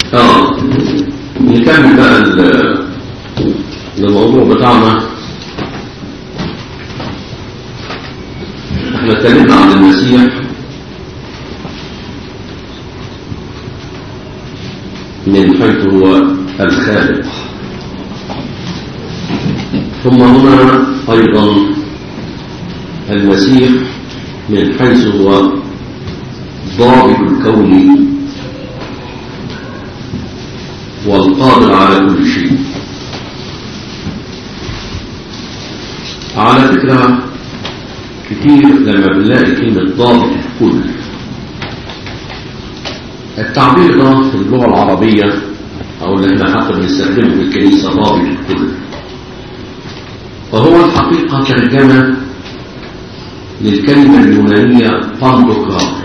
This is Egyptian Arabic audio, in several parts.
اه نكمل بقى ال- الموضوع بتاعنا احنا اتكلمنا عن المسيح من حيث هو الخالق ثم هنا ايضا المسيح من حيث هو ضابط الكون والقادر على كل شيء على فكرة كتير لما بنلاقي كلمة ضابط الكل التعبير ده في اللغة العربية أو اللي احنا حتى بنستخدمه في الكنيسة ضابط الكل فهو الحقيقة ترجمة للكلمة اليونانية باندوكرات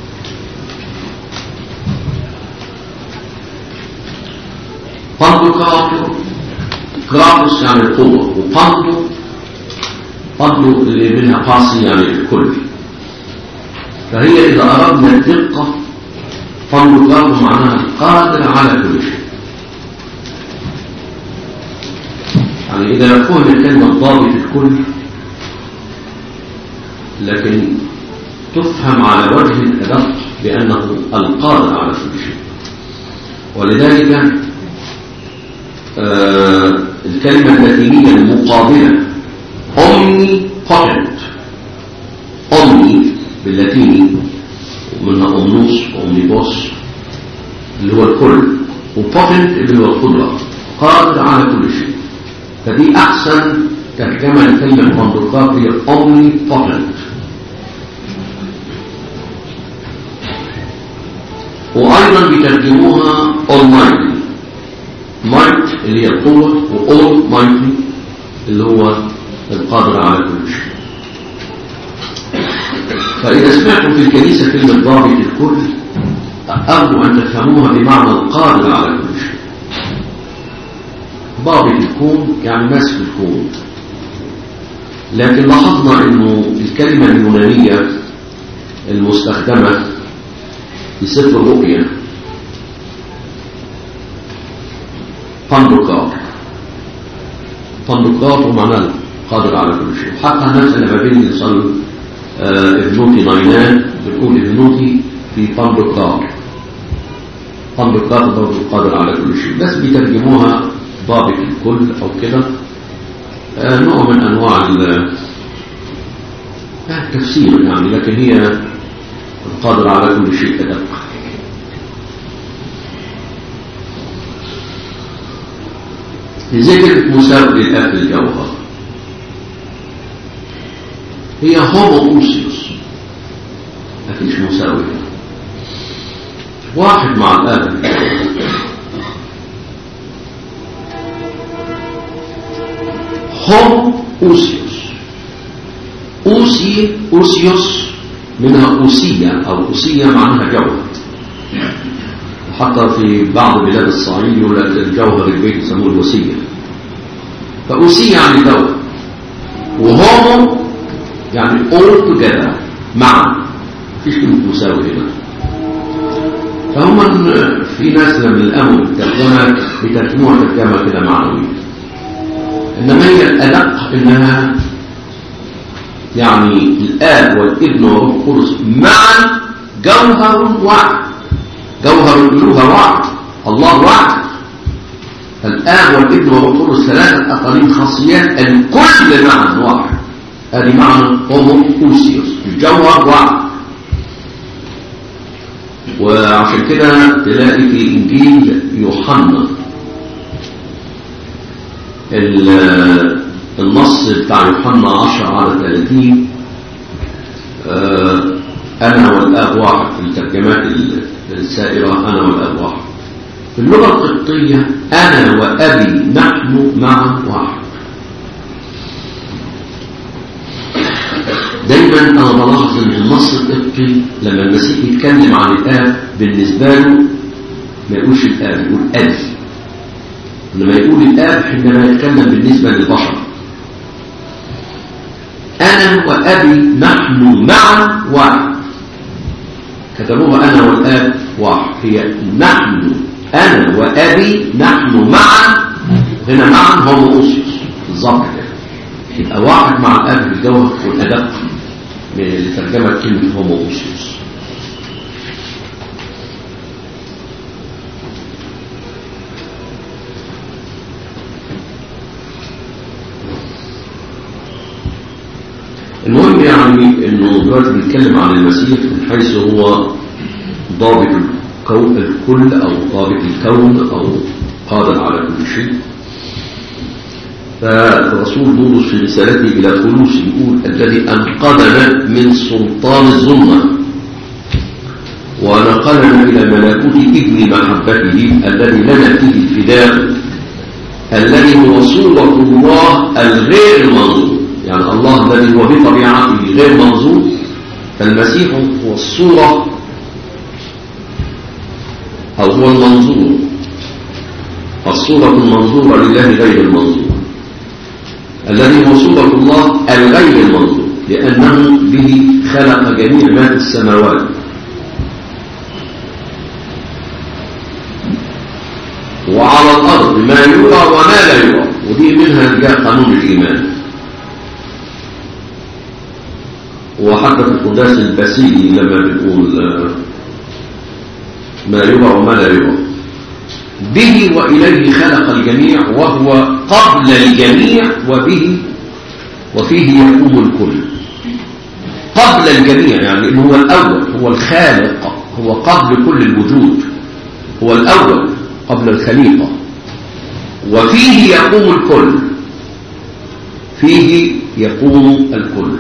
باندوكرات كراتوس يعني القوة وباندو باندو اللي منها قاسي يعني الكل فهي إذا أردنا الدقة باندوكرات معناها القادر على كل شيء يعني إذا فهم الكلمة ضابط الكل لكن تفهم على وجه الأدق بأنه القادر على كل شيء ولذلك آه الكلمة اللاتينية المقابلة omnipotent omni باللاتيني ومنها omnus وomnibus اللي هو الكل وpotent اللي هو القدرة قادر على كل شيء فدي أحسن ترجمة لكلمة بندقات هي omnipotent وأيضا بيترجموها almighty might اللي هي القوة وall mighty اللي هو القادر على كل شيء فإذا سمعتم في الكنيسة كلمة ضابط الكل أرجو أن تفهموها بمعنى القادر على كل شيء ضابط الكون يعني ماسك الكون لكن لاحظنا انه الكلمة اليونانية المستخدمة في سفر الرؤيا باندوكار باندوكار ومعناه قادر على كل شيء حتى الناس اللي ما بين يصلوا آه ابنوتي ناينان بتقول ابنوتي في باندوكار باندوكار برضه قادر على كل شيء بس بيترجموها ضابط الكل او كده آه نوع من انواع التفسير يعني لكن هي القادر على كل شيء ادق لذكر مساوي للاب الجوهر هي هومووسيوس مفيش مساوي واحد مع الاب هم أوسيوس أوسي أوسيوس منها أوسية أو أوسية معناها جوهر وحتى في بعض بلاد الصعيد يقول لك الجوهر البيت يسموه الوسية فأوسية يعني جوهر وهومو يعني all together معا مفيش كلمة مساوي هنا فهم في ناس من الأمر الترجمة بترجموها ترجمة كده معنوية إنما هي الأدق إنها يعني الآب والابن والروح القدس معا جوهر واحد جوهر الألوهة واحد الله واحد الآب والابن والروح القدس ثلاثة أقاليم خاصيات الكل معا واحد هذه معنى هوموكوسيوس الجوهر واحد وعشان كده تلاقي في إنجيل يوحنا النص بتاع يوحنا 10 على 30 أنا والآب واحد في الترجمات السائرة أنا والآب واحد في اللغة القبطية أنا وأبي نحن معا واحد دايما أنا بلاحظ أن النص القبطي لما المسيح يتكلم عن الآب بالنسبة له ما يقولش الآب يقول أبي لما يقول الآب حينما يتكلم بالنسبة للبشر أنا وأبي نحن معا واحد كتبوها أنا والآب واحد هي نحن أنا وأبي نحن معا هنا معا هوموسيوس بالظبط كده يبقى واحد مع الأب الجوهر والأدق من ترجمة كلمة هوموسيوس المهم يعني انه دلوقتي بنتكلم عن المسيح من حيث هو ضابط الكون الكل او ضابط الكون او قادر على كل شيء فالرسول بولس في رسالته الى كولوس يقول الذي انقذنا من سلطان الظلمه ونقلنا الى ملكوت ابن محبته الذي لنا فيه الفداء الذي هو صوره الله الغير المنظور يعني الله الذي هو بطبيعته غير منظور فالمسيح هو الصورة أو هو المنظور الصورة المنظورة لله غير المنظور الذي هو صورة الله الغير المنظور لأنه به خلق جميع ما في السماوات وعلى الأرض ما يرى وما لا يرى ودي منها جاء قانون الإيمان وحتى في القداس البسيلي لما بنقول ما يرى وما لا يرى به وإليه خلق الجميع وهو قبل الجميع وبه وفيه يقوم الكل قبل الجميع يعني إنه هو الأول هو الخالق هو قبل كل الوجود هو الأول قبل الخليقة وفيه يقوم الكل فيه يقوم الكل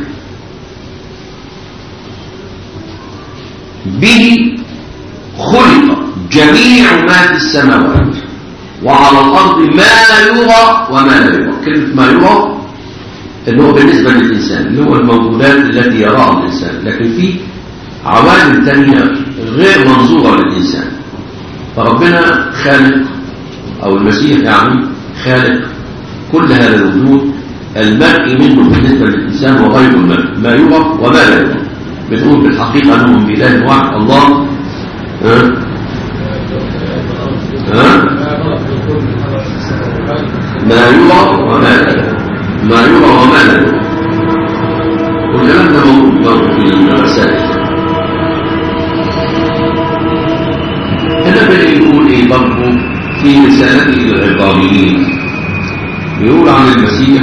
به خلق جميع ما في السماوات وعلى الأرض ما يرى وما لا يرى كلمة ما يرى اللي هو بالنسبة للإنسان اللي هو الموجودات التي يراها الإنسان لكن في عوالم تانية غير منظورة للإنسان فربنا خالق أو المسيح يعني خالق كل هذا الوجود المرئي منه بالنسبة للإنسان وغير المرئي ما يرى وما لا يرى بتقول بالحقيقة أنهم بإله واحد الله ها ها ما يرى وما لا يرى ما يرى وما لا يرى والكلام ده موجود في الرسائل هنا بدأ يقول ايه برضه في رسالته الى العبرانيين يقول عن المسيح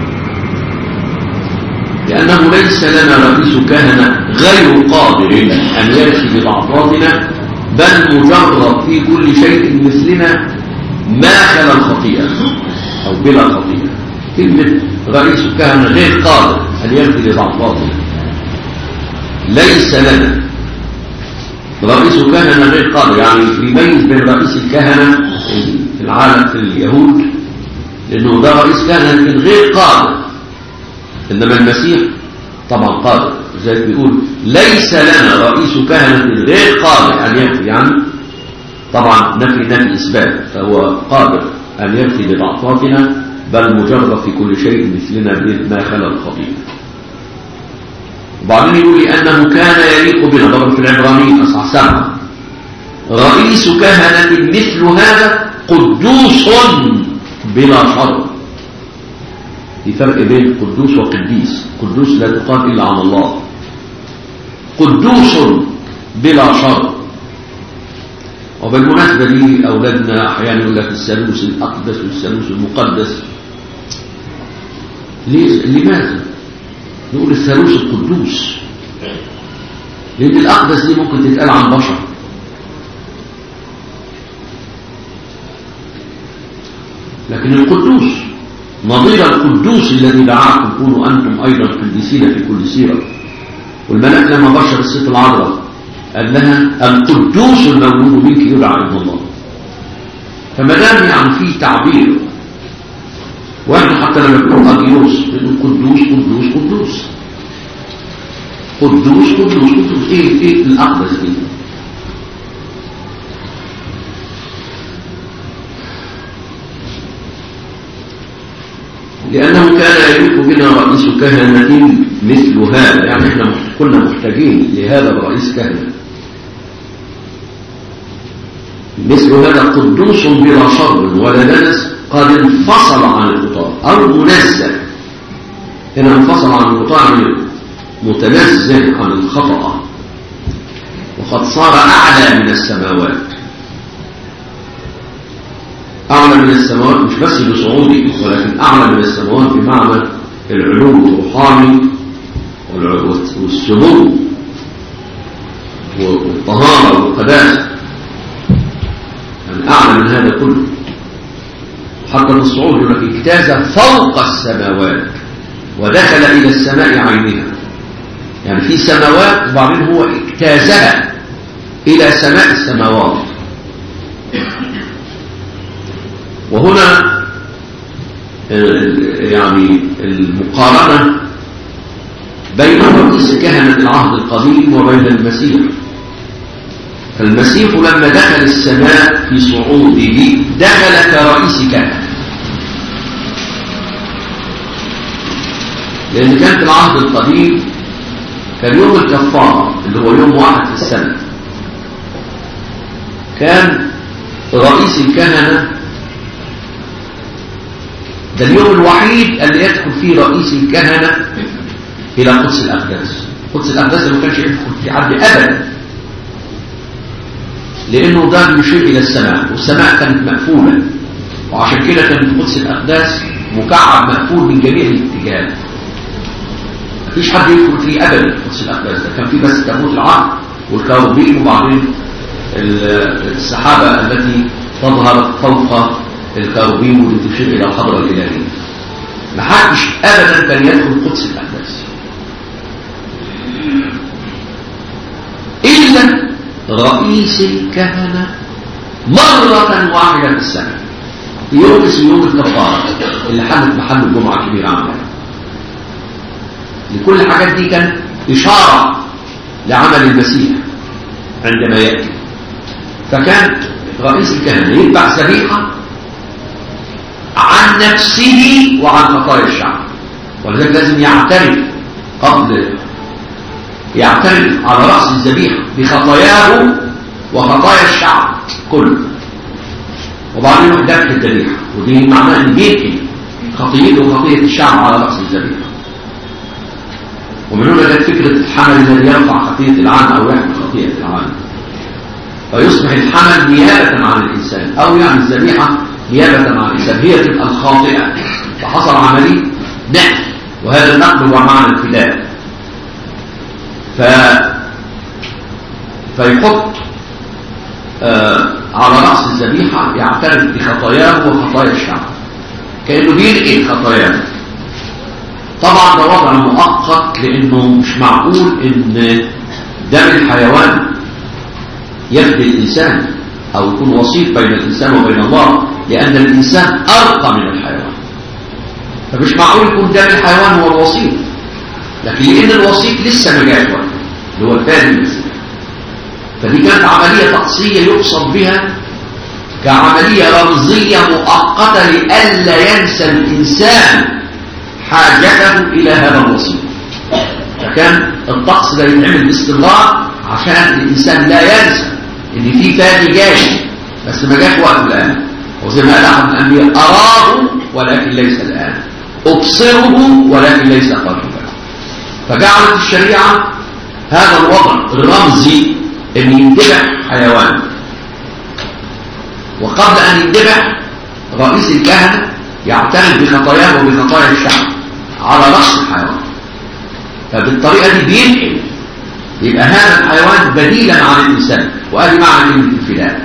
لأنه ليس لنا رئيس كهنة غير قادر أن يرشي بضعفاتنا بل مجرد في كل شيء مثلنا ما خلا الخطيئة أو بلا خطيئة كلمة رئيس كهنة غير قادر أن يرشي بضعفاتنا ليس لنا رئيس كهنة غير قادر يعني يميز بين رئيس الكهنة في العالم في اليهود لأنه ده رئيس كهنة لكن غير قادر إنما المسيح طبعا قادر زي بيقول ليس لنا رئيس كهنة غير قادر أن يكفي يعني طبعا نفي نفي إثبات فهو قادر أن يكفي بضعفاتنا بل مجرد في كل شيء مثلنا ما خلا الخطيئة وبعدين يقول لأنه كان يليق بنا ضرب في العبرانيين أصح سبعة رئيس كهنة مثل هذا قدوس بلا شر في فرق بين قدوس وقديس قدوس لا تقال إلا عن الله قدوس بلا شر وبالمناسبة دي أولادنا أحيانا يقول لك الثالوث الأقدس والثالوث المقدس ليه لماذا؟ نقول الثالوث القدوس لأن الأقدس دي ممكن تتقال عن بشر لكن القدوس نظير القدوس الذي دعاكم كونوا أنتم أيضا قديسين في كل سيرة والملك لما بشر الست العذراء قال لها القدوس المولود منك يدعى ابن الله فما دام يعني في تعبير واحنا حتى لما بنقول أبيوس بنقول قدوس قدوس قدوس قدوس قدوس قدوس ايه ايه الأقدس دي لأنه كان يليق بنا رئيس كهنة مثل هذا يعني احنا كنا محتاجين لهذا الرئيس كهنة مثل هذا قدوس بلا شر ولا دنس قد انفصل عن القطاع أو منزه هنا انفصل عن القطاع متنزه عن الخطأ وقد صار أعلى من السماوات أعلى من السماوات مش بس بصعوده ولكن أعلى من السماوات بمعنى العلو الروحاني والسمو والطهارة والقداسة يعني أعلى من هذا كله حتى في الصعود يقول لك اجتاز فوق السماوات ودخل إلى السماء عينها يعني في سماوات وبعدين هو اجتازها إلى سماء السماوات وهنا يعني المقارنة بين رئيس كهنة العهد القديم وبين المسيح فالمسيح لما دخل السماء في صعوده دخل كرئيس كهنة لأن كان في العهد القديم كان يوم الكفارة اللي هو يوم واحد في السنة كان رئيس الكهنة ده اليوم الوحيد اللي يدخل فيه رئيس الكهنة إلى قدس الأقداس قدس الأقداس اللي ما كانش يدخل في عبد أبدا لأنه ده بيشير إلى السماء والسماء كانت مقفولة وعشان كده كان قدس الأقداس مكعب مقفول من جميع الاتجاهات مفيش حد يدخل فيه أبدا قدس الأقداس ده كان فيه بس تابوت العهد والكروبين وبعدين السحابة التي تظهر فوق الكروبين واللي تشير إلى الحضرة الإلهية محدش أبدا كان يدخل قدس الأقداس إلا رئيس الكهنة مرة واحدة في السنة يوم اسمه يوم الكفارة اللي حدث محل الجمعة الكبيرة عندنا لكل الحاجات دي كان إشارة لعمل المسيح عندما يأتي فكان رئيس الكهنة يتبع ذبيحة عن نفسه وعن خطايا الشعب ولذلك لازم يعترف قبل يعترف على رأس الذبيحة بخطاياه وخطايا الشعب كله وبعدين يروح ذبح الذبيحة ودي معناه ان بينقل خطيته وخطية الشعب على رأس الذبيحة ومن هنا جت فكرة الحمل الذي يرفع خطية العام أو يحمل خطية العام فيصبح الحمل نيابة عن الإنسان أو يعني الذبيحة نيابة عن الإنسان هي تبقى الخاطئة فحصل عملية نقل وهذا النقل هو معنى الفداء ف... فيحط آه على رأس الذبيحة يعترف بخطاياه وخطايا الشعب كأنه بينقل خطاياه طبعا ده وضع مؤقت لأنه مش معقول إن دم الحيوان يفدي الإنسان أو يكون وسيط بين الإنسان وبين الله لأن الإنسان أرقى من الحيوان فمش معقول يكون دم الحيوان هو الوسيط لكن لأن الوسيط لسه ما جاش وقت اللي هو الفادي المسيح فدي كانت عملية تقصية يقصد بها كعملية رمزية مؤقتة لئلا ينسى الإنسان حاجته إلى هذا الوسيط فكان الطقس ده يتعمل باستمرار عشان الإنسان لا ينسى إن في فادي جاي بس ما جاش وقت الآن وزي ما قال أحد الأنبياء أراه ولكن ليس الآن أبصره ولكن ليس قريبا فجعلت الشريعة هذا الوضع الرمزي أن ينتبع حيوان وقبل أن ينتبع رئيس الكهنة يعترف بخطاياه وبخطايا الشعب على رأس الحيوان فبالطريقة دي بينقل يبقى هذا الحيوان بديلا عن الإنسان وهذه معنى كلمة الفداء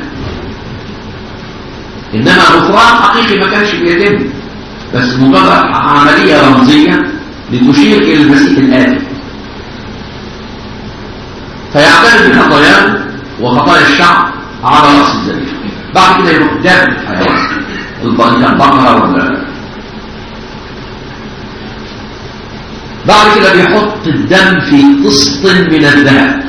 إنما غفران حقيقي ما كانش بيتم بس مجرد عملية رمزية لتشير إلى المسيح الآتي فيعترف بخطاياه وخطايا الشعب على رأس الذبيحة بعد كده يروح داب الحيوان كان بقرة ولا بعد كده بيحط الدم في قسط من الذهب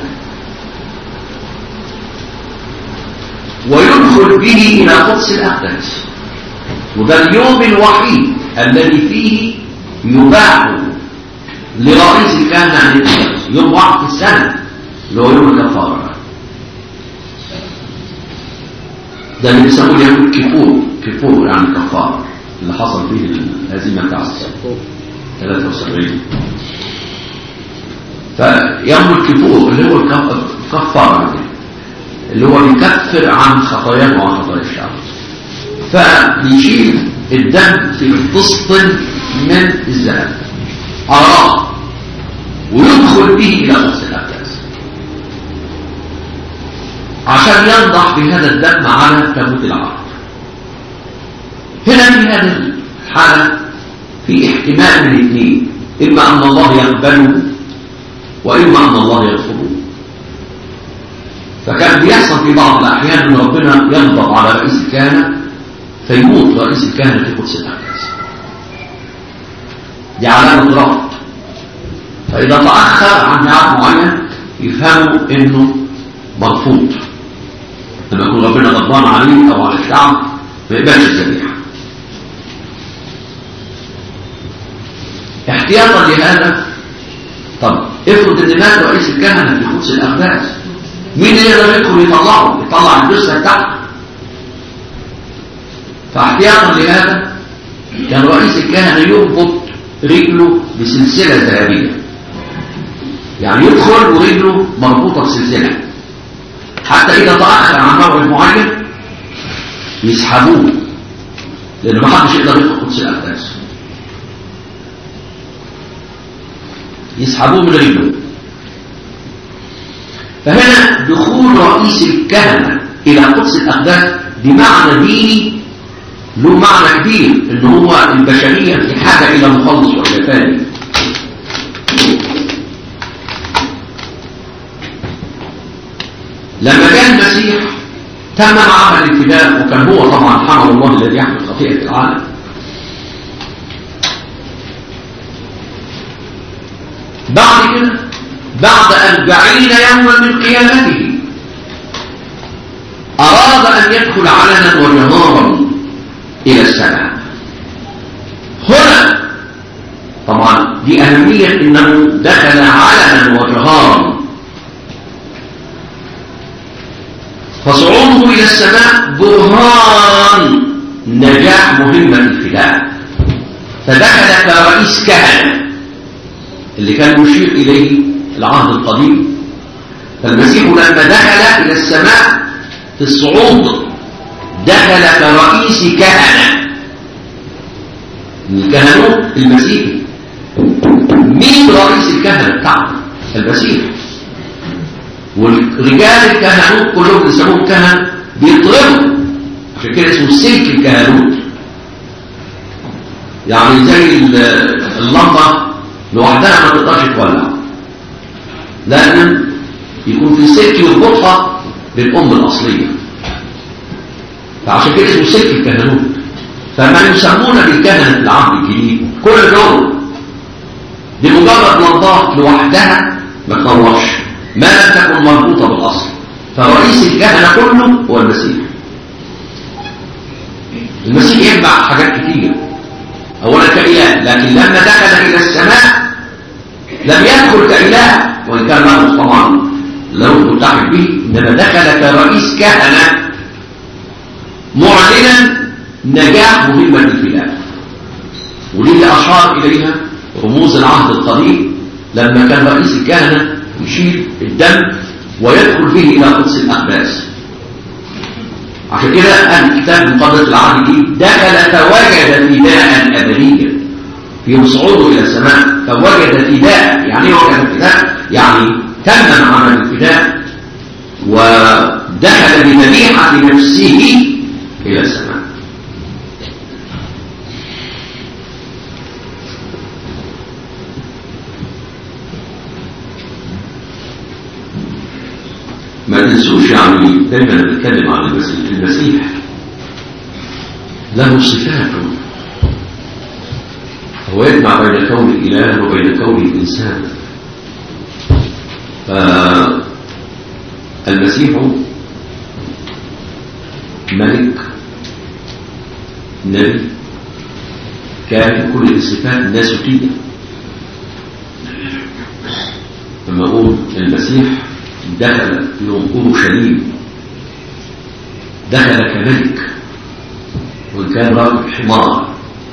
ويدخل به إلى قدس الأقداس وده اليوم الوحيد الذي فيه يباع لرئيس الكهنة عن الإسلام يوم واحد في السنة اللي هو يوم الكفارة ده اللي بيسموه اليهود كفور كفور يعني كفار اللي حصل فيه الهزيمة بتاع الصف 73 فيوم الكفور اللي هو الكفار اللي هو بيكفر عن خطاياه وعن خطايا الشعب فبيشيل الدم في قسط من الذهب أراه ويدخل به إلى قدس الأقداس عشان ينضح بهذا الدم على تابوت العرب هنا في هذه الحالة في احتمال من الاثنين إما أن الله يقبله وإما أن الله يغفره فكان بيحصل في بعض الأحيان أن ربنا يغضب على رئيس الكهنة فيموت رئيس الكهنة في قدس الأقداس دي علامة رفض فإذا تأخر عن ميعاد معين يفهموا إنه مرفوض لما يكون ربنا غضبان عليه أو على الشعب ما يقبلش الذبيحة احتياطا لهذا طب افرض ان مات رئيس الكهنه في قدس الاقداس مين اللي يقدر يدخل يطلعه يطلع الجثه بتاعته فاحتياطا لهذا كان رئيس الكهنه يربط رجله بسلسله ذهبيه يعني يدخل ورجله مربوطه بسلسله حتى اذا تاخر عن موعد معين يسحبوه لان ما حدش يقدر يدخل قدس الاقداس يسحبوه من رجله فهنا دخول رئيس الكهنة إلى قدس الأقداس بمعنى ديني له معنى كبير إن هو البشرية في حاجة إلى مخلص وإلى ثاني لما جاء المسيح تم عمل الفداء وكان هو طبعا حمل الله الذي يحمل خطيئة العالم بعد كده بعد أربعين يوما من قيامته أراد أن يدخل علنا وجهارا إلى السماء هنا طبعا دي أهمية إنه دخل علنا وجهارا فصعوده إلى السماء برهان نجاح مهمة الفداء فدخل كرئيس كهنه اللي كان مشير إليه العهد القديم فالمسيح لما دخل إلى السماء في الصعود دخل كرئيس كهنة الكهنوت المسيحي مين رئيس الكهنة بتاعنا المسيح والرجال الكهنوت كلهم بيسموهم كهنة بيطلبوا عشان كده اسمه سلك الكهنوت يعني زي اللمبه لوحدها ما تقدرش تولع لازم يكون في سلك يربطها بالام الاصليه فعشان كده اسمه سلك الكهنوت فما يسمون بالكهنه العهد الجديد كل دول دي مجرد لمبات لوحدها ما تنورش ما لم تكن مربوطه بالاصل فرئيس الكهنه كله هو المسيح المسيح يجمع حاجات كتير اولا كاله لكن لما دخل الى السماء لم يدخل كإله وإن كان له طبعا لو ملتحق به إنما دخل كرئيس كهنة معلنا نجاح مهمة الفداء ودي اللي أشار إليها رموز العهد القديم لما كان رئيس الكهنة يشيل الدم ويدخل به إلى قدس الأقداس عشان كده الكتاب المقدس العهد الجديد دخل فوجد فداء أبديا في صعوده إلى السماء فوجد فداء يعني وجد فداء يعني تمم عمل الفداء ودخل بذبيحة نفسه إلى السماء ما تنسوش يعني دايما بنتكلم عن المسيح المسيح له صفات هو يجمع بين كون الإله وبين كون الإنسان فالمسيح ملك نبي كان كل الصفات ناسوتية لما أقول المسيح دخل يوم أورشليم دخل كملك وإن كان راكب حمار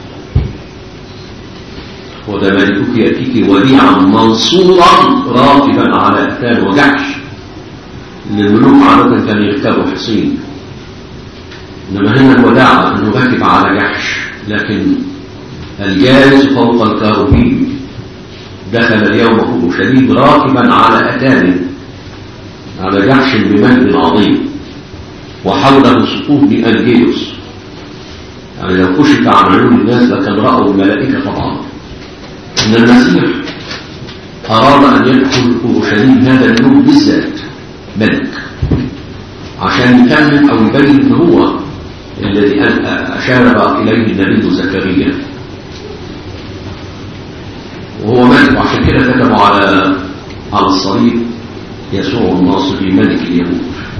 وده ملكك يأتيك وديعا منصورا راكبا على أكتان وجحش إن الملوك عادة كانوا يركبوا حصين إنما هنا الوداع أنه راكب على جحش لكن الجالس فوق الكاروبين دخل اليوم أبو شديد راكبا على أتان على جحش بمجد عظيم وحوله سقوط بأنجيوس يعني لو كشف عن عيون الناس لكان رأوا الملائكة طبعا إن المسيح أراد أن يدخل أورشليم هذا اليوم بالذات ملك عشان يكمل أو يبين أن هو الذي أشار إليه النبي زكريا وهو ملك وعشان كده كتبوا على على الصليب يسوع الناصري ملك اليهود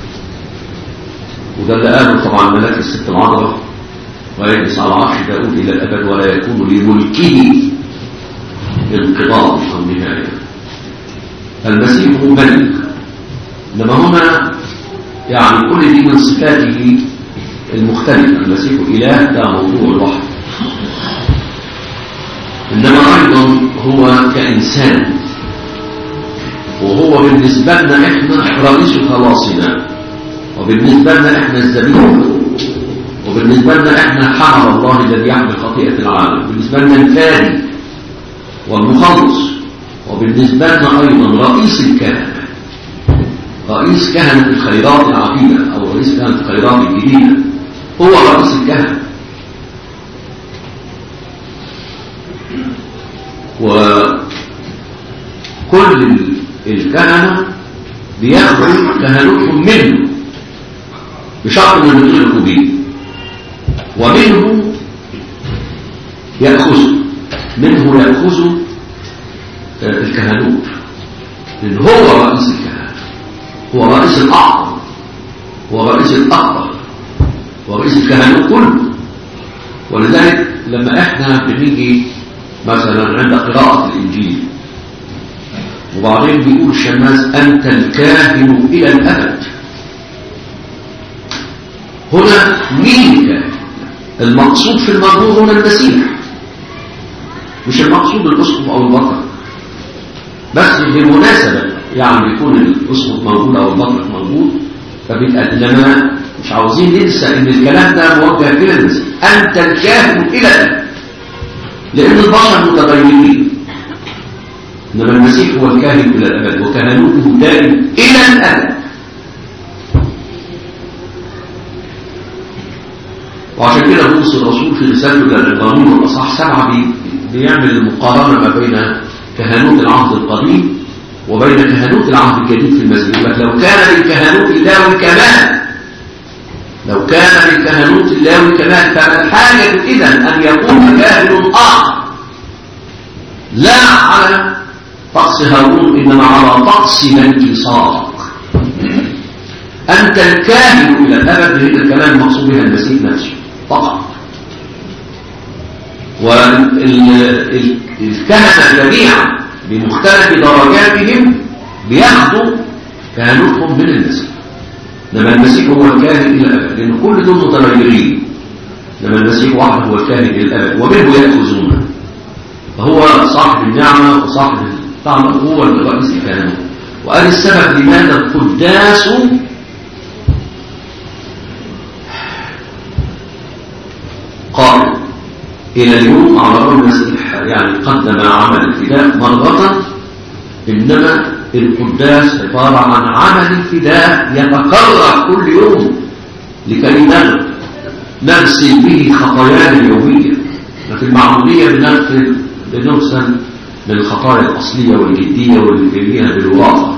وده اللي قاله طبعا ملاك الست العذراء ويجلس على عرش داود إلى الأبد ولا يكون لملكه انقضاء أو نهاية المسيح هو ملك إنما هنا يعني كل دي من صفاته المختلفة المسيح إله ده موضوع لوحده إنما أيضا هو كإنسان وهو بالنسبة لنا إحنا رئيس خلاصنا وبالنسبة لنا إحنا الزبيب وبالنسبة لنا إحنا حمل الله الذي يحمل خطيئة العالم بالنسبة لنا الفادي والمخلص وبالنسبة لنا أيضا رئيس الكهنة رئيس كهنة الخيرات العقيدة أو رئيس كهنة الخيرات الجديدة هو رئيس الكهنة وكل الكهنة بياخدوا كهنوتهم منه بشرط ان يدركوا به ومنه يأخذ منه يأخذ الكهنوت لأن هو رئيس الكهنة هو رئيس الأعظم هو رئيس الأكبر ورئيس الكهنوت كله ولذلك لما احنا بنيجي مثلا عند قراءة الإنجيل وبعدين بيقول الشماس أنت الكاهن إلى الأبد هنا مين الكاهن المقصود في المربوط هنا المسيح مش المقصود الأسقف أو البطل بس بالمناسبة يعني يكون الأسقف موجود أو البطل موجود فبيتقال لما مش عاوزين ننسى ان الكلام ده موجه الى المسيح انت الكاهن الى الابد لان البشر متغيرين انما المسيح هو الكاهن الى الابد وكهنوته دائم الى الابد وعشان كده بولس الرسول في رسالته الى العبرانيين والاصحاح سبعه بيعمل المقارنه ما بين كهنوت العهد القديم وبين كهنوت العهد الجديد في المسيح يقول لك لو كان للكهنوت اللاوي كمال لو كان للكهنوت اللاوي كمال فالحاجة إذا أن يكون كاهن آخر لا على طقس هارون إنما على طقس ملك صادق أنت الكاهن إلى الأبد هنا الكلام المقصود بها المسيح نفسه فقط والكهنة جميعا بمختلف درجاتهم بياخدوا كهنوتهم من المسيح لما المسيح هو الكاهن إلى الأبد لأن كل دول متغيرين لما المسيح وحده هو الكاهن إلى الأبد ومنه يأخذون فهو صاحب النعمة وصاحب الطعم هو الرئيس الكهنوت وقال السبب لماذا القداس قائم إلى اليوم على رأي المسيح يعني قدم عمل الفداء مرة إنما القداس عبارة عن عمل الفداء يتكرر كل يوم لكي نغسل به خطايانا اليومية لكن المعمودية بنغسل بنغسل من الخطايا الأصلية والجدية واللي جايين بالوراثة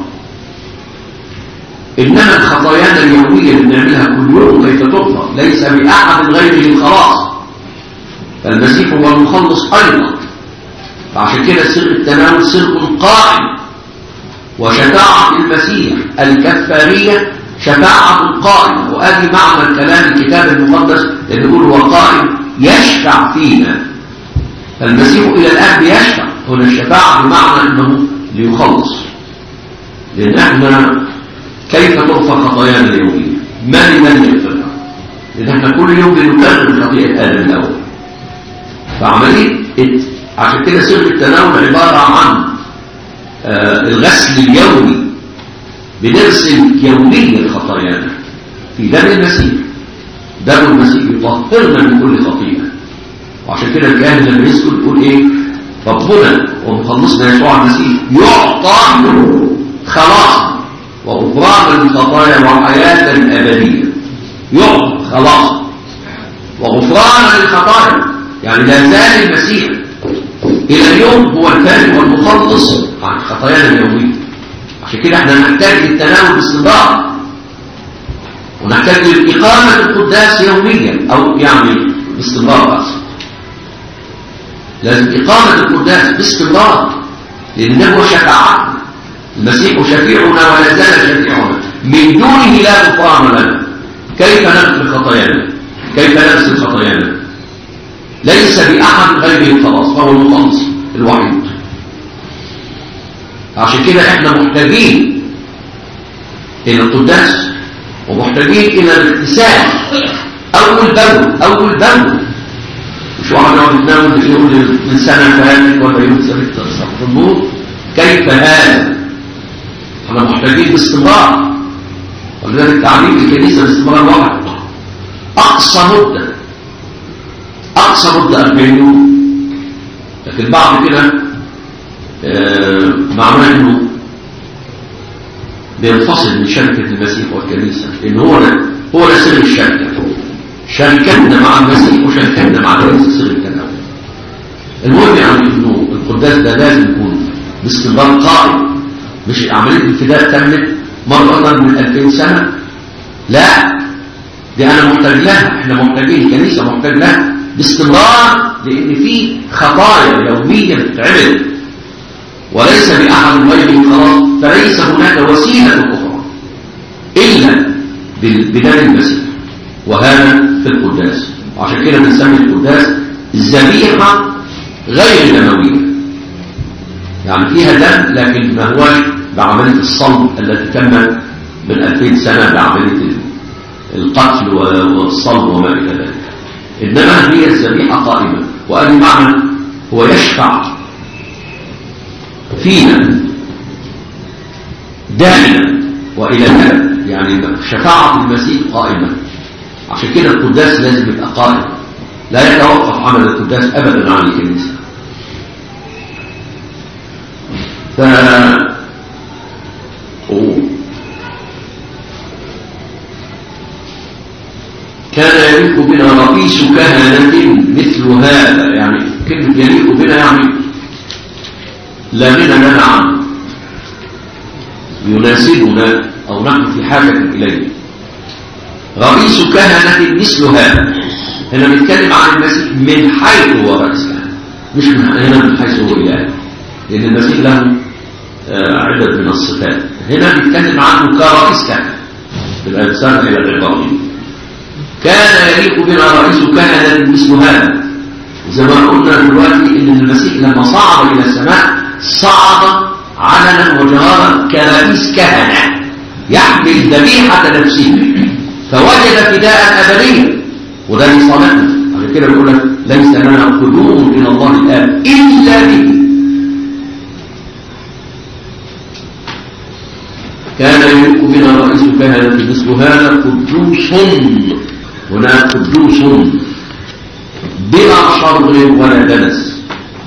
إنما الخطايانا اليومية اللي بنعملها كل يوم كيف تغفر ليس بأحد غيره الخلاص فالمسيح هو المخلص أيضا فعشان كده سر التناول سر قائم وشفاعة المسيح الكفارية شفاعة قائمة وآدي معنى الكلام الكتاب المقدس اللي يقول هو قائم يشفع فينا المسيح إلى الآن بيشفع هنا الشفاعة بمعنى أنه ليخلص لأن احنا كيف تغفر خطايانا اليومية من من يغفرها لأن احنا كل يوم بنكرر خطيئة آدم الأول فعملية عشان كده سر التناول عبارة عن آه الغسل اليومي بنغسل يوميا خطايانا في دم المسيح دم المسيح يطهرنا من كل خطيئة وعشان كده الكاهن لما يذكر يقول ايه ربنا ومخلصنا يسوع المسيح يعطى خلاص وغفران للخطايا وحياة أبدية يعطى خلاص وغفران للخطايا يعني لا زال المسيح إلى اليوم هو الفارق والمخلص عن خطايانا اليومية عشان كده احنا نحتاج للتناول باستمرار ونحتاج لإقامة القداس يوميا أو يعني باستمرار أصلا لازم إقامة القداس باستمرار لأن ده هو شفاعتنا المسيح شفيعنا ولا زال شفيعنا من دونه لا غفران لنا كيف نغفر خطايانا كيف نغسل خطايانا ليس بأحد غيره الخلاص فهو المخلص الوحيد عشان كده احنا محتاجين إلى القداس ومحتاجين إلى الاغتسال أول بول أول بول مش واحد يقعد يتناول يقول من سنة فاتت ولا يوم سنة استغفر الله كيف هذا؟ احنا محتاجين باستمرار ولذلك تعليم الكنيسة باستمرار واحد أقصى مدة أقصى مدة 40 يوم لكن بعد كده آه معناه انه بينفصل من شركة المسيح والكنيسة لأن هو ده هو ده سر الشركة شركتنا مع المسيح وشركتنا مع الكنيسة سر التناول المهم يعني انه القداس ده لازم يكون باستمرار قائم مش عملية الفداء تمت مرة من 2000 سنة لا دي أنا محتاج لها احنا محتاجين الكنيسة محتاج لها باستمرار لأن في خطايا يومية بتتعمل وليس بأحد غيره خلاص فليس هناك وسيلة أخرى إلا بدم المسيح وهذا في القداس وعشان كده بنسمي القداس ذبيحة غير دموية يعني فيها دم لكن ما هوش بعملية الصلب التي تمت من 2000 سنة بعملية القتل والصلب وما إلى ذلك إنما هي الذبيحة قائمة وأن معنى هو يشفع فينا دائما وإلى الأبد يعني شفاعة المسيح قائمة عشان كده القداس لازم يبقى قائم لا يتوقف عمل القداس أبدا عن الكنيسة ف كان يليق بنا رئيس كهنة مثل هذا يعني كلمة يليق بنا يعني لا غنى لنا عنه يناسبنا أو نحن في حاجة إليه رئيس كهنة مثل هذا هنا بنتكلم عن المسيح من حيث هو رئيس كهنة مش من هنا من حيث هو إله لأن المسيح له عدد من الصفات هنا بنتكلم عنه كرئيس كهنة بالأجسام إلى العبارين كان يليق بنا رئيس كهنة مثل هذا زي ما قلنا دلوقتي ان المسيح لما صعد الى السماء صعد علنا وجهارا كرئيس كهنة يحمل ذبيحة نفسه فوجد فداء أبديا وده اللي صالحنا عشان كده بيقول لك ليس لنا قدوم إلى الله الآن إلا به كان يليق بنا رئيس كهنة مثل هذا قدوس هناك قدوس بلا شر ولا دنس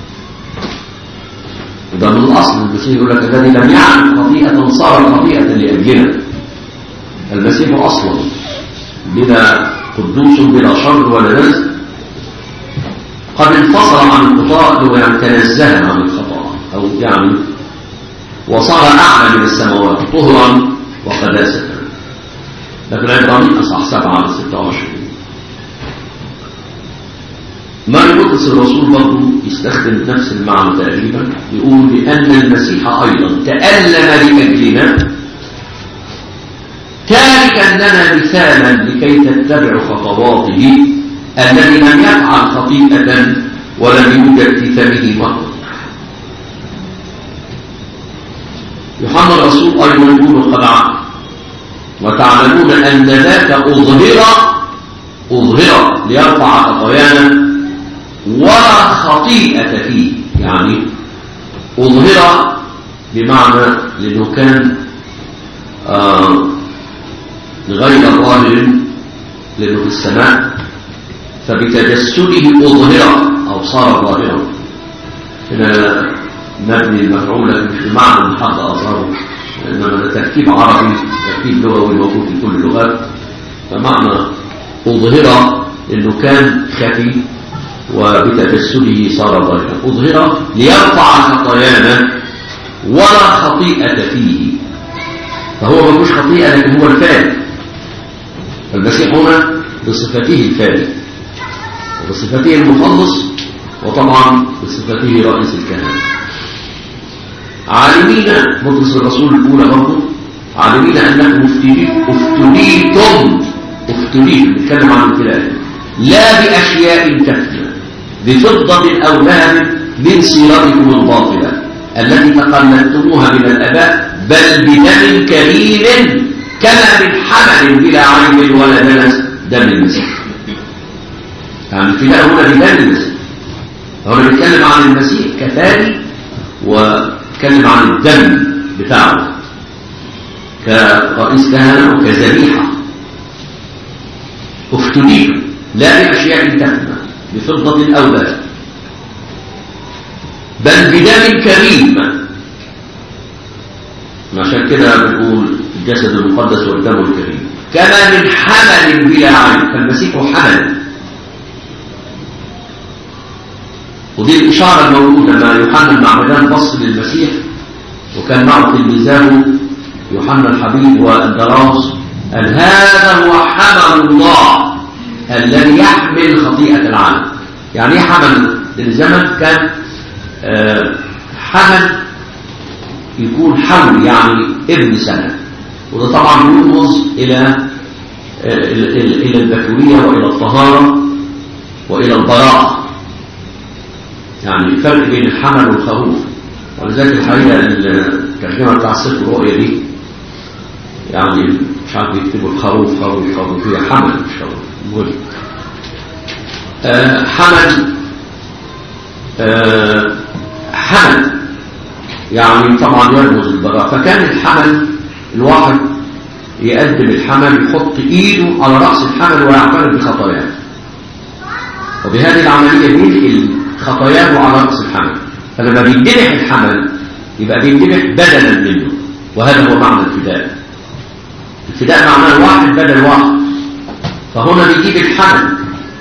وده من الأصل المسيح يقول لك الذي لم يعمل خطيئة صار خطيئة لأجلنا المسيح أصلا بلا قدوس بلا شر ولا دنس قد انفصل عن الخطاء ويعني تنزه عن الخطأ أو يعني وصار أعلى من السماوات طهرا وقداسة لكن عبراني أصح سبعة على ستة وعشرين ماري بطرس الرسول برضه يستخدم نفس المعنى تقريبا يقول بأن المسيح أيضا تألم لأجلنا تاركا لنا مثالا لكي تتبع خطواته الذي لم يفعل خطيئة ولم يوجد في فمه مرض يوحنا الرسول أيضا يقول قد وتعلمون أن ذاك أظهر أظهر ليرفع خطايانا ولا خطيئة فيه يعني أظهر بمعنى لأنه كان آه غير ظاهر لأنه في السماء فبتجسده أظهر أو صار ظاهرا هنا نبني المفعول لكن مش بمعنى من حد أظهره إنما ده تركيب عربي تركيب لغوي موجود في كل اللغات فمعنى أظهر إنه كان خفي وبتجسده صار ظاهرا أظهر ليرفع خطايانا ولا خطيئة فيه فهو ملوش خطيئة لكن هو الفاعل المسيح هنا بصفته الفاعل وبصفته المخلص وطبعا بصفته رئيس الكهنة عالمين مدرس الرسول الأولى برضه عالمين أنكم افتليتم افتليتم نتكلم عن الابتلاء لا بأشياء تفنى بفضة أو ذهب من سيرتكم الباطلة التي تقلدتموها من الآباء بل بدم كريم كما من حمل بلا عيب ولا دنس دم المسيح يعني الفداء هنا بدم المسيح هنا بيتكلم عن المسيح كفاري ويتكلم عن الدم بتاعه كرئيس كهنة وكذبيحة افتديكم لا بأشياء تفنى بفضة أو ذهب بل بدم كريم عشان كده بنقول الجسد المقدس والدم الكريم كما من حمل بلا عين فالمسيح حمل ودي الإشارة الموجودة لما يوحنا المعمدان بص للمسيح وكان معه تلميذه يوحنا الحبيب والدراس قال هذا هو حمل الله الذي يحمل خطيئة العالم يعني ايه حمل الزمن كان آه حمل يكون حول يعني ابن سنة وده طبعا يرمز إلى آه إلى البكورية وإلى الطهارة وإلى البراءة يعني الفرق بين الحمل والخروف ولذلك الحقيقة الترجمة بتاع سفر الرؤية دي يعني مش عارف يكتبوا الخروف خروف خروف هي حمل مش خروف المهم آه حمل آه حمل يعني طبعا يرمز البراء فكان الحمل الواحد يقدم الحمل يحط ايده على رأس الحمل ويعترف بخطاياه وبهذه العملية بينقل خطاياه على رأس الحمل فلما بينذبح الحمل يبقى بينذبح بدلا منه وهذا هو معنى الفداء الفداء معناه واحد بدل واحد فهنا بيجيب الحمل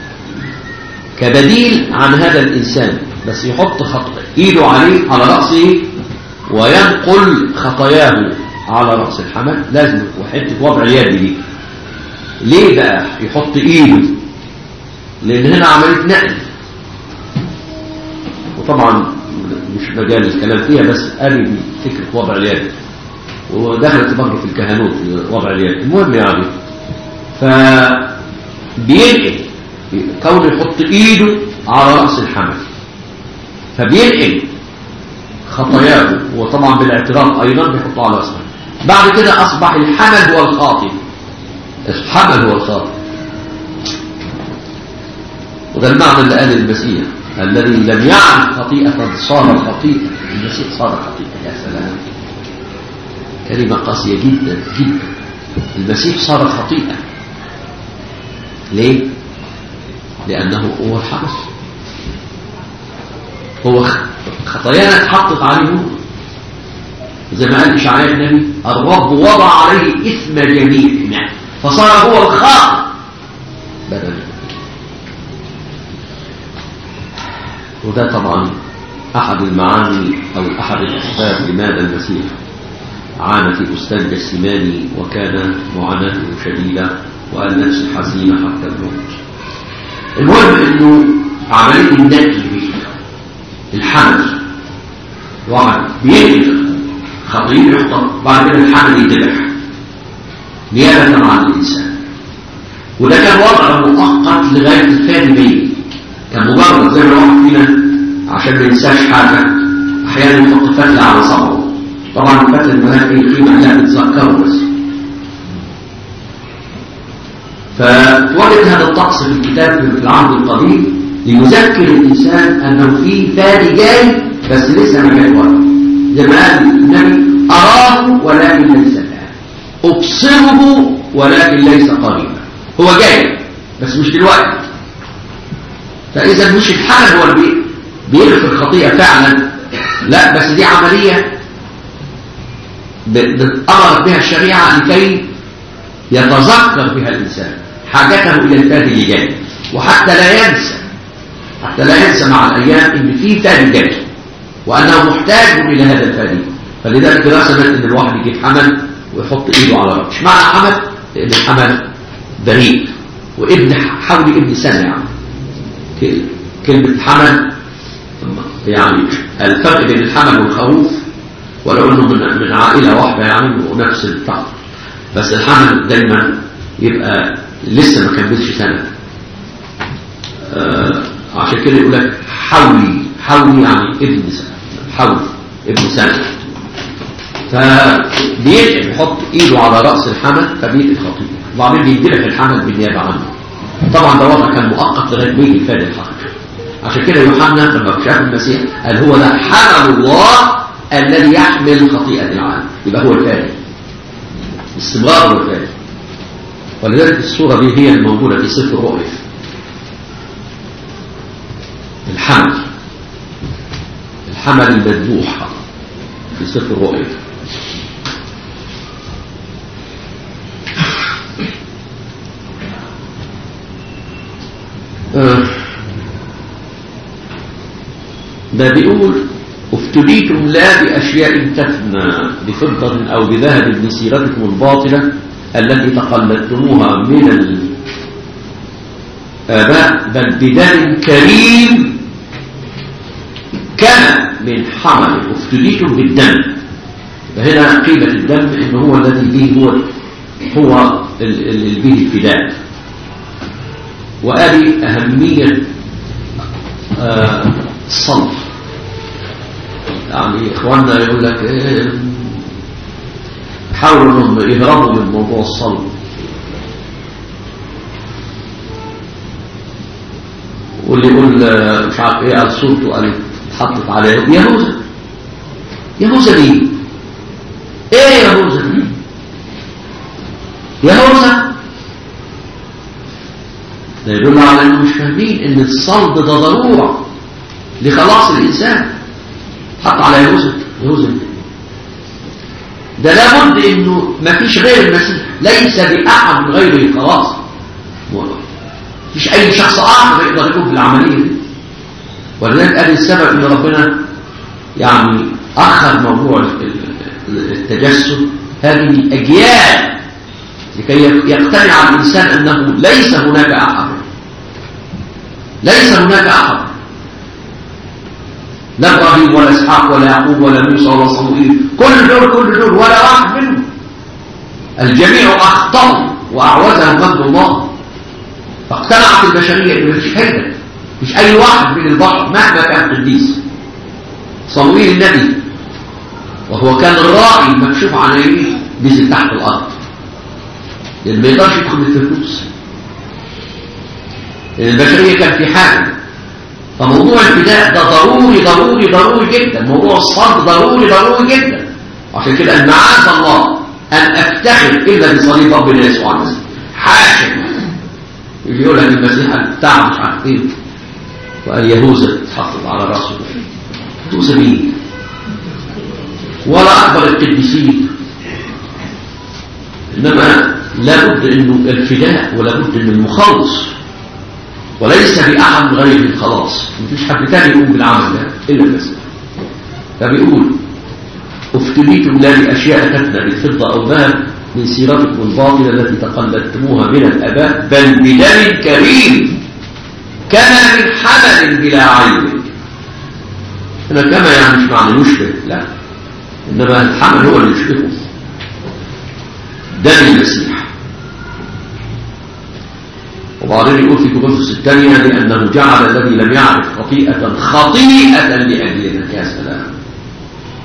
كبديل عن هذا الإنسان بس يحط خط إيده عليه على رأسه وينقل خطاياه على رأس الحمل لازم وحته وضع يدي دي ليه بقى يحط إيده لأن هنا عملية نقل وطبعا مش مجال الكلام فيها بس قال فكرة وضع اليد ودخلت برضه في الكهنوت وضع اليد المهم يعني فبينقل كون يحط ايده على رأس الحمل فبينقل خطاياه وطبعا بالاعتراف ايضا بيحطه على رأسه بعد كده اصبح الحمل هو الخاطئ الحمل هو الخاطئ وده المعنى اللي قال المسيح الذي لم يعرف خطيئة صار خطيئة المسيح صار خطيئة يا سلام كلمة قاسية جدا جدا المسيح صار خطيئة ليه؟ لأنه هو الحبس هو خطايانا اتحطت عليه زي ما قال إشعياء النبي الرب وضع عليه إثم جميعنا فصار هو الخاطئ بدل وده طبعا أحد المعاني أو أحد الأسباب لماذا المسيح عانى في بستان جسيماني وكان معاناته شديدة وقال نفسه حزينة حتى الموت المهم انه عملية النقل دي الحمل واحد بينقل خطيب يحطب بعد كده الحمل يتبع نيابة عن الإنسان وده كان وضع مؤقت لغاية الثاني بيه كان مجرد زي ما واحد فينا عشان ما ينساش حاجة أحيانا يحط فتلة على صبعه طبعا الفتلة اللي مالها أي قيمة لا بتذكره بس فوجد هذا الطقس في الكتاب في العهد القديم ليذكر الإنسان أنه في فادي جاي بس لسه ما جاي ورا زي ما قال النبي أراه ولكن ليس الآن أبصره ولكن ليس قريبا هو جاي بس مش دلوقتي فإذا مش الحمل هو اللي بيغفر الخطيئة فعلا لا بس دي عملية أمرت بها الشريعة لكي يتذكر بها الإنسان حاجته إلى الفادي اللي جاي وحتى لا ينسى حتى لا ينسى مع الأيام إن في فادي جاي وأنه محتاج إلى هذا الفادي فلذلك رسمت إن الواحد يجيب حمل ويحط إيده على رأسه مش معنى حمل لأن الحمل بريء وابن حولي ابن سنة يعني كلمة حمل يعني الفرق بين الحمل والخروف ولو انه من من عائله واحده يعني ونفس الطعم بس الحمل دايما يبقى لسه ما كملش سنه آه عشان كده يقول لك حولي حولي يعني ابن سنه حول ابن سنه فبيدعي يحط ايده على راس الحمل فبيدعي الخطيئه وبعدين بيدلع الحمل بالنيابه عنه طبعا ده وضع كان مؤقت لغايه ما يجي الفادي الحقيقي عشان كده يوحنا لما شاف المسيح قال هو ده حمل الله الذي يحمل خطيئة العالم يبقى هو الفادي استمرار هو الفادي ولذلك الصورة دي هي الموجودة في سفر الرؤية الحمل الحمل المذبوح في سفر الرؤية آه ده بيقول افتديتم لا بأشياء تفنى بفضة أو بذهب بسيرتكم الباطلة التي تقلدتموها من الآباء بل بدم كريم كان من حمل افتديتم بالدم فهنا قيمة الدم إن هو الذي به هو هو اللي به الفداء وأدي أهمية آه الصلب يعني إخواننا يقول لك إيه حاولوا انهم يهربوا من موضوع الصلب واللي يقول مش عارف ايه قال صورته قال اتحطت عليه يهوذا يهوذا دي ايه يهوذا دي يهوذا ده يدل على انهم مش فاهمين ان الصلب ده ضروره لخلاص الانسان حط على يهوذا يهوذا ده لابد انه ما فيش غير المسيح ليس باحد غيره خلاص مفيش اي شخص اخر يقدر يكون في العمليه دي ولذلك قال السبب ان ربنا يعني اخر موضوع التجسد هذه الاجيال لكي يقتنع الانسان انه ليس هناك احد ليس هناك احد لا ابراهيم ولا اسحاق ولا يعقوب ولا موسى ولا صموئيل كل دول كل دول ولا واحد منهم الجميع اخطاوا واعوزهم مجد الله فاقتنعت البشريه ان مفيش فايده مش اي واحد من البشر مهما كان قديس صموئيل النبي وهو كان الراعي المكشوف عن عينيه نزل تحت الارض لان ما يقدرش يدخل الفردوس البشريه كان في حاجه فموضوع الفداء ده ضروري ضروري ضروري جدا موضوع الصلب ضروري ضروري جدا عشان كده ان معاذ الله ان افتخر الا بصليب ربنا يسوع المسيح حاشا اللي يقول لك المسيح بتاع مش عارف ايه وقال يهوذا اتحطت على راسه يهوذا مين ولا اكبر القديسين انما لابد انه الفداء ولابد ان المخلص وليس بأحد غير الخلاص مفيش حد تاني يقوم بالعمل ده إلا المسيح فبيقول افتديتم لا بأشياء تفنى بالفضة أو ذهب من سيرتكم الباطلة التي تقلدتموها من الآباء بل بدم كريم كما من حمل بلا عيب هنا كما يعني مش معنى يشبه لا إنما الحمل هو اللي يشبهه دم المسيح وبعدين يقول في كورنثوس الثانية لأنه جعل الذي لم يعرف خطيئة خطيئة لأجلنا يا سلام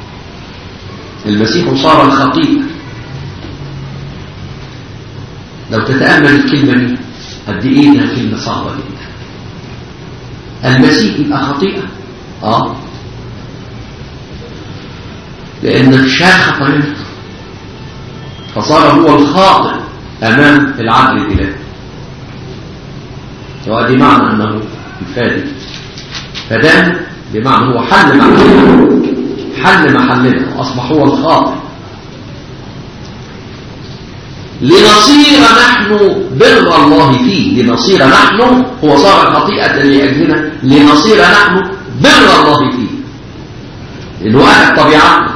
المسيح صار الخطيئة لو تتأمل الكلمة دي قد ايه انها كلمة صعبة جدا المسيح يبقى خطيئة اه لأن شاخ طريقته فصار هو الخاطئ أمام العدل الإلهي وهذه معنى أنه الفادي فدان بمعنى هو حل محلنا حل محلنا وأصبح هو الخاطئ لنصير نحن بر الله فيه لنصير نحن هو صار خطيئة لأجلنا لنصير نحن بر الله فيه لأنه أخذ طبيعتنا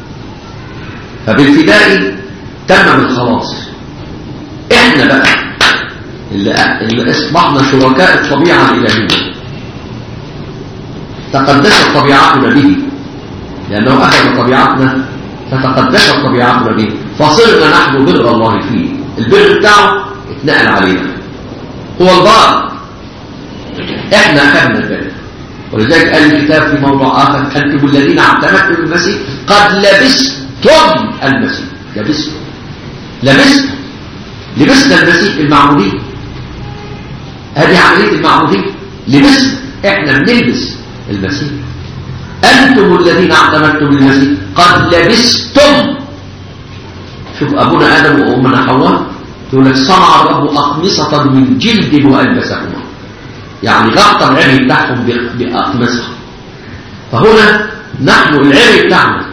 فبالفداء تمم الخلاص احنا بقى اللي, اللي اصبحنا شركاء الطبيعة الإلهية تقدست طبيعتنا به لأنه أخذ طبيعتنا فتقدست طبيعتنا به فصرنا نحن بر الله فيه البر بتاعه اتنقل علينا هو البار احنا أخذنا البر ولذلك قال الكتاب في موضوع آخر أنتم الذين اعتمدتم المسيح قد لبستم المسيح لبستم لبست لبسنا المسيح المعمودية هذه عملية المعمودية لبسنا احنا بنلبس المسيح أنتم الذين اعتمدتم المسيح قد لبستم شوف أبونا آدم وأمنا حواء يقول لك صنع الرب أقمصة من جلد وألبسهما يعني غطى العري بتاعهم بأقمصة فهنا نحن العري بتاعنا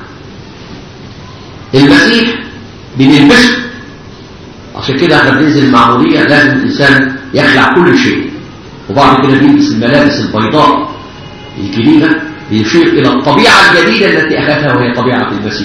المسيح بنلبسه عشان كده احنا بننزل المعمودية لازم الإنسان يخلع كل شيء وبعد كده بيلبس الملابس البيضاء الجديدة يشير إلى الطبيعة الجديدة التي أخذها وهي طبيعة المسيح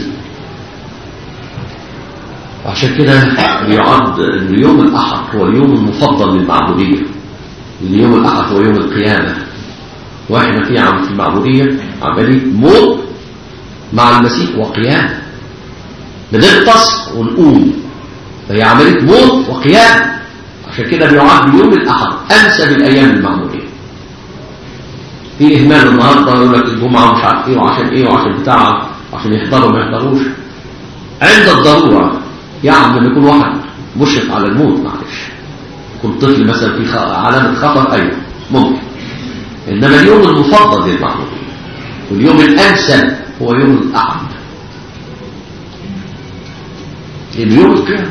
وعشان كده يعد أن يوم الأحد هو اليوم المفضل للمعمودية اليوم الأحد هو يوم القيامة وإحنا في عم في المعمودية عملية موت مع المسيح وقيامة بنغطس ونقوم فهي عملية موت وقيامة عشان كده بيعد يوم الأحد أنسب الأيام المعمودية في إهمال النهاردة يقول لك الجمعة مش عارف إيه وعشان إيه وعشان بتاع عشان يحضروا ما يحضروش عند الضرورة يعني لما يكون واحد مشرف على الموت معلش يكون طفل مثلا في علامة خطر أيوه ممكن إنما اليوم المفضل للمعمودية واليوم الأنسب هو يوم الأحد اليوم القيامة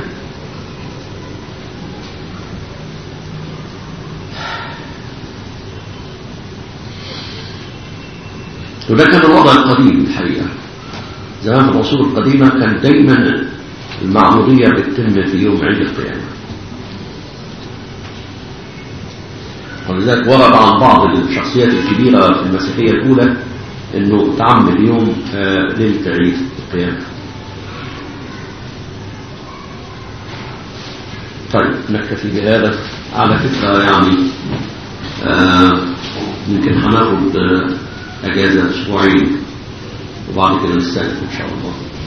وده كان الوضع القديم الحقيقة زمان في العصور القديمة كان دايما المعمودية بتتم في يوم عيد القيامة ولذلك ورد عن بعض الشخصيات الكبيرة في المسيحية الأولى أنه تعمل يوم ليلة عيد القيامة طيب نكتفي بهذا على فكرة يعني آه يمكن هناخد آه اجازه اسبوعين وبعد كده نستأنف ان شاء الله